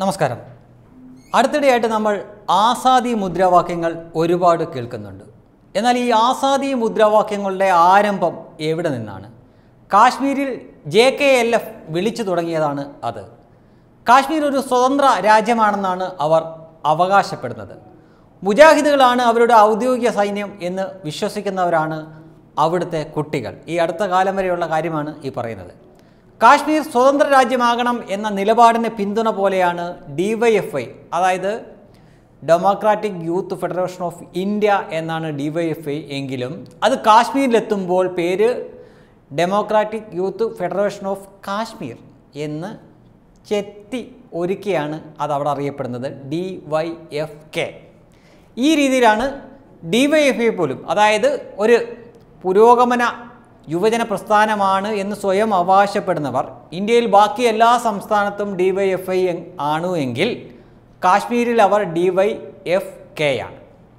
നമസ്കാരം അടുത്തിടെയായിട്ട് നമ്മൾ ആസാദി മുദ്രാവാക്യങ്ങൾ ഒരുപാട് കേൾക്കുന്നുണ്ട് എന്നാൽ ഈ ആസാദി മുദ്രാവാക്യങ്ങളുടെ ആരംഭം എവിടെ നിന്നാണ് കാശ്മീരിൽ ജെ കെ എൽ എഫ് വിളിച്ചു തുടങ്ങിയതാണ് അത് കാശ്മീർ ഒരു സ്വതന്ത്ര രാജ്യമാണെന്നാണ് അവർ അവകാശപ്പെടുന്നത് മുജാഹിദുകളാണ് അവരുടെ ഔദ്യോഗിക സൈന്യം എന്ന് വിശ്വസിക്കുന്നവരാണ് അവിടുത്തെ കുട്ടികൾ ഈ അടുത്ത കാലം വരെയുള്ള കാര്യമാണ് ഈ പറയുന്നത് കാശ്മീർ സ്വതന്ത്ര രാജ്യമാകണം എന്ന നിലപാടിന് പിന്തുണ പോലെയാണ് ഡി വൈ എഫ് ഐ അതായത് democratic youth federation of India എന്നാണ് ഡി വൈ എഫ് ഐ എങ്കിലും അത് കാശ്മീരിലെത്തുമ്പോൾ പേര് democratic youth federation of Kashmir എന്ന് ചെത്തി ഒരുക്കിയാണ് അത് അവിടെ അറിയപ്പെടുന്നത് ഡി വൈ എഫ് കെ ഈ രീതിയിലാണ് ഡി വൈ എഫ് ഐ പോലും അതായത് ഒരു പുരോഗമന യുവജന പ്രസ്ഥാനമാണ് എന്ന് സ്വയം അവകാശപ്പെടുന്നവർ ഇന്ത്യയിൽ ബാക്കി എല്ലാ സംസ്ഥാനത്തും ഡി വൈ എഫ് ഐ ആണ് എങ്കിൽ കാശ്മീരിൽ അവർ ഡി വൈ എഫ് കെ ആണ്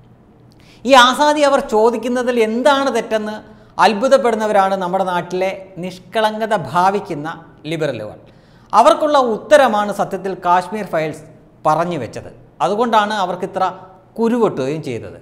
ഈ ആസാദി അവർ ചോദിക്കുന്നതിൽ എന്താണ് തെറ്റെന്ന് അത്ഭുതപ്പെടുന്നവരാണ് നമ്മുടെ നാട്ടിലെ നിഷ്കളങ്കത ഭാവിക്കുന്ന ലിബറലുകൾ അവർക്കുള്ള ഉത്തരമാണ് സത്യത്തിൽ കാശ്മീർ ഫയൽസ് പറഞ്ഞു വെച്ചത് അതുകൊണ്ടാണ് അവർക്ക് ഇത്ര കുരുവൊട്ടുകയും ചെയ്തത്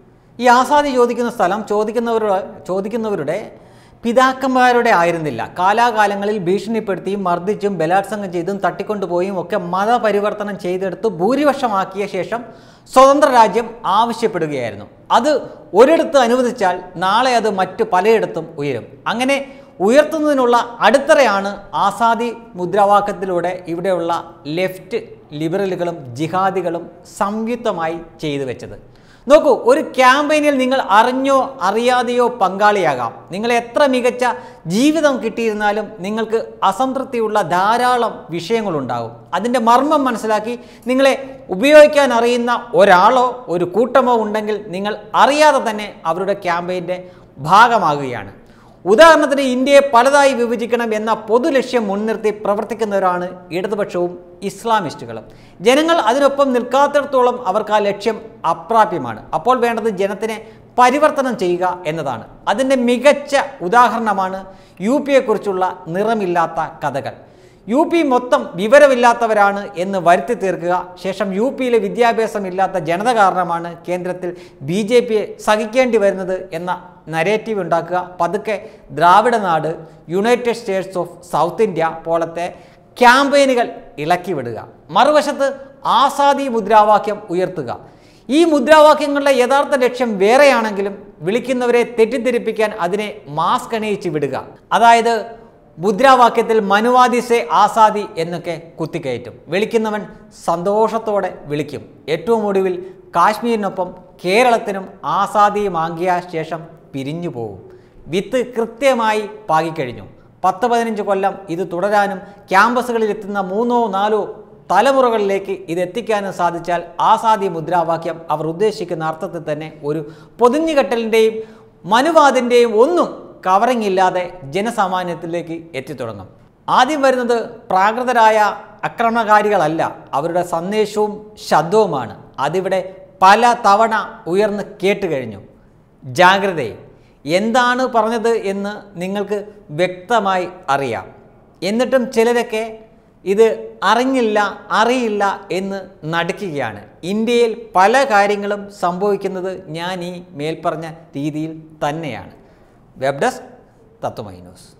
ഈ ആസാദി ചോദിക്കുന്ന സ്ഥലം ചോദിക്കുന്നവരുടെ ചോദിക്കുന്നവരുടെ പിതാക്കന്മാരുടെ ആയിരുന്നില്ല കാലാകാലങ്ങളിൽ ഭീഷണിപ്പെടുത്തിയും മർദ്ദിച്ചും ബലാത്സംഗം ചെയ്തും തട്ടിക്കൊണ്ടുപോയും ഒക്കെ മതപരിവർത്തനം ചെയ്തെടുത്ത് ഭൂരിപക്ഷമാക്കിയ ശേഷം സ്വതന്ത്ര രാജ്യം ആവശ്യപ്പെടുകയായിരുന്നു അത് ഒരിടത്ത് അനുവദിച്ചാൽ നാളെ അത് മറ്റു പലയിടത്തും ഉയരും അങ്ങനെ ഉയർത്തുന്നതിനുള്ള അടിത്തറയാണ് ആസാദി മുദ്രാവാക്യത്തിലൂടെ ഇവിടെയുള്ള ലെഫ്റ്റ് ലിബറലുകളും ജിഹാദികളും സംയുക്തമായി ചെയ്തു വെച്ചത് നോക്കൂ ഒരു ക്യാമ്പയിനിൽ നിങ്ങൾ അറിഞ്ഞോ അറിയാതെയോ പങ്കാളിയാകാം നിങ്ങൾ എത്ര മികച്ച ജീവിതം കിട്ടിയിരുന്നാലും നിങ്ങൾക്ക് അസംതൃപ്തിയുള്ള ധാരാളം വിഷയങ്ങളുണ്ടാകും അതിൻ്റെ മർമ്മം മനസ്സിലാക്കി നിങ്ങളെ ഉപയോഗിക്കാൻ അറിയുന്ന ഒരാളോ ഒരു കൂട്ടമോ ഉണ്ടെങ്കിൽ നിങ്ങൾ അറിയാതെ തന്നെ അവരുടെ ക്യാമ്പയിൻ്റെ ഭാഗമാകുകയാണ് ഉദാഹരണത്തിന് ഇന്ത്യയെ പലതായി വിഭജിക്കണം എന്ന പൊതു ലക്ഷ്യം മുൻനിർത്തി പ്രവർത്തിക്കുന്നവരാണ് ഇടതുപക്ഷവും ഇസ്ലാമിസ്റ്റുകളും ജനങ്ങൾ അതിനൊപ്പം നിൽക്കാത്തിടത്തോളം അവർക്ക് ആ ലക്ഷ്യം അപ്രാപ്യമാണ് അപ്പോൾ വേണ്ടത് ജനത്തിനെ പരിവർത്തനം ചെയ്യുക എന്നതാണ് അതിൻ്റെ മികച്ച ഉദാഹരണമാണ് യു പിയെക്കുറിച്ചുള്ള നിറമില്ലാത്ത കഥകൾ യു പി മൊത്തം വിവരമില്ലാത്തവരാണ് എന്ന് വരുത്തി തീർക്കുക ശേഷം യു പിയിലെ വിദ്യാഭ്യാസം ഇല്ലാത്ത ജനത കാരണമാണ് കേന്ദ്രത്തിൽ ബി ജെ പിയെ സഹിക്കേണ്ടി വരുന്നത് എന്ന നരേറ്റീവ് ഉണ്ടാക്കുക പതുക്കെ Dravida Nadu united states of south India പോലത്തെ ക്യാമ്പയിനുകൾ ഇളക്കി വിടുക മറുവശത്ത് ആസാദി മുദ്രാവാക്യം ഉയർത്തുക ഈ മുദ്രാവാക്യങ്ങളുടെ യഥാർത്ഥ ലക്ഷ്യം വേറെയാണെങ്കിലും വിളിക്കുന്നവരെ തെറ്റിദ്ധരിപ്പിക്കാൻ അതിനെ മാസ്ക് അണിയിച്ച് വിടുക അതായത് മുദ്രാവാക്യത്തിൽ മനുവാദി സെ ആസാദി എന്നൊക്കെ കുത്തിക്കയറ്റും വിളിക്കുന്നവൻ സന്തോഷത്തോടെ വിളിക്കും ഏറ്റവും ഒടുവിൽ കാശ്മീരിനൊപ്പം കേരളത്തിനും ആസാദി വാങ്ങിയ ശേഷം പിരിഞ്ഞു പോകും വിത്ത് കൃത്യമായി പാകിക്കഴിഞ്ഞു പത്ത് പതിനഞ്ച് കൊല്ലം ഇത് തുടരാനും ക്യാമ്പസുകളിൽ എത്തുന്ന മൂന്നോ നാലോ തലമുറകളിലേക്ക് ഇത് എത്തിക്കാനും സാധിച്ചാൽ ആസാദി മുദ്രാവാക്യം അവർ ഉദ്ദേശിക്കുന്ന അർത്ഥത്തിൽ തന്നെ ഒരു പൊതിഞ്ഞുകെട്ടലിൻ്റെയും മനുവാദിൻ്റെയും ഒന്നും കവറിംഗ് ഇല്ലാതെ ജനസാമാന്യത്തിലേക്ക് എത്തിത്തുടങ്ങും ആദ്യം വരുന്നത് പ്രാകൃതരായ ആക്രമണകാരികളല്ല അവരുടെ സന്ദേശവും ശബ്ദവുമാണ് അതിവിടെ പല തവണ ഉയർന്ന് കേട്ട് കഴിഞ്ഞു ജാഗ്രതയെ എന്താണ് പറഞ്ഞത് എന്ന് നിങ്ങൾക്ക് വ്യക്തമായി അറിയാം എന്നിട്ടും ചിലരൊക്കെ ഇത് അറിഞ്ഞില്ല അറിയില്ല എന്ന് നടിക്കുകയാണ് ഇന്ത്യയിൽ പല കാര്യങ്ങളും സംഭവിക്കുന്നത് ഞാൻ ഈ മേൽപ്പറഞ്ഞ രീതിയിൽ തന്നെയാണ് വെബ് ഡെസ്ക് തത്വമൈ ന്യൂസ്